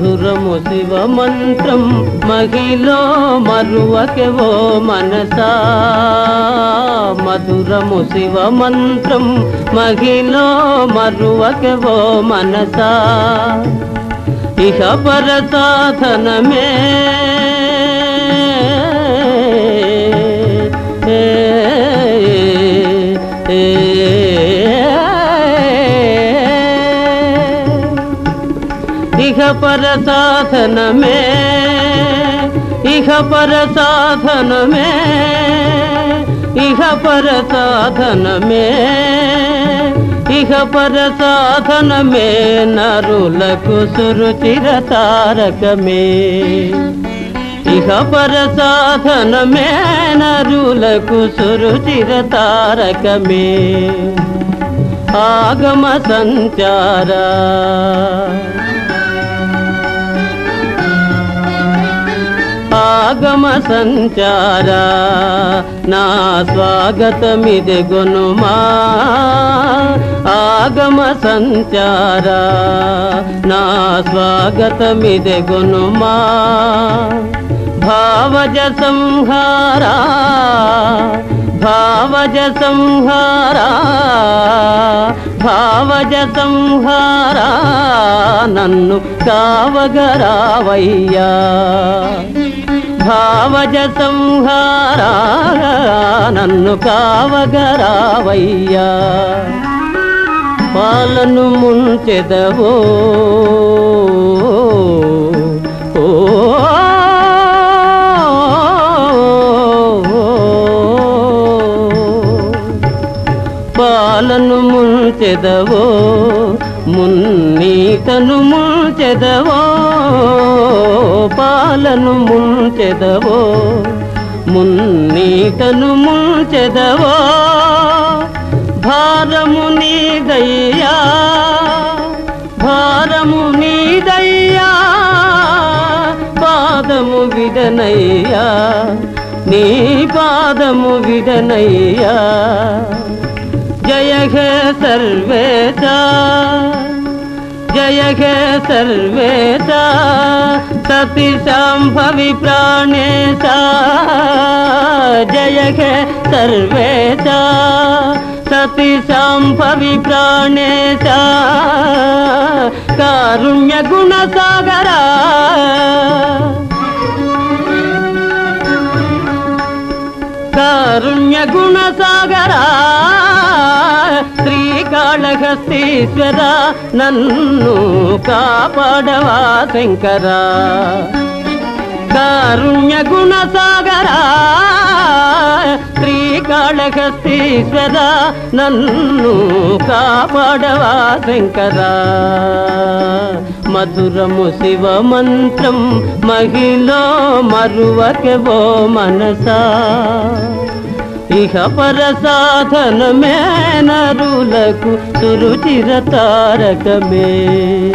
మధురము శివ మంత్రం మహిలో మరువకెవో మనసా మధురము శివ మంత్రం మహిలో మరువకెవో మనసా ఇహ పర సాధనమే ఏ, ఏ, ఇహ పర సాధనమే ఇహ పర సాధనమే ఇహ పర సాధనమే ఇహ పర సాధనమే నరులకు సురుచిర తారకమే ఇహ పర సాధనమే నరులకు సురుచిర తారకమే ఆగమ సంచారా ఆగమ సంచారా నా స్వాగతమిది గునుమా ఆగమ సంచారా నా స్వాగతమిది గునుమా భావజ సంహారా భావజ సంహారా భావజ సంహారా నన్ను కావగరావయ్యా భావజ సంహారా నన్ను కావగరావయ్యా పాలను ముంచెదవో ఓ పాలను ముంచెదవో మున్నీతను ముంచెదవో పాలను ముంచెదవో మున్నీతను ముంచెదవో భారము నీదయ్యా భారము నీదయ్యా పాదము విడనయ్యా నీ పాదము విడనయ్యా జయ హే సర్వేశ జయ హే సర్వేశ సతి శాంభవి ప్రాణేశ జయ హే సర్వేశ సతి శాంభవి ప్రాణేశ కారుణ్య గుణ సాగరా కారుణ్య గుణ సాగరా శ్రీకాళహస్తీశ్వర నన్ను కాపాడవా శంకరా కారుణ్య గుణ సాగరా శ్రీకాళహస్తీశ్వర నన్ను కాపాడవా శంకరా మధురము శివ మంత్రం మహిళ మరువకెవో మనసా ఇహ పర సాధనమే నరులకు సురుచిర తారకమే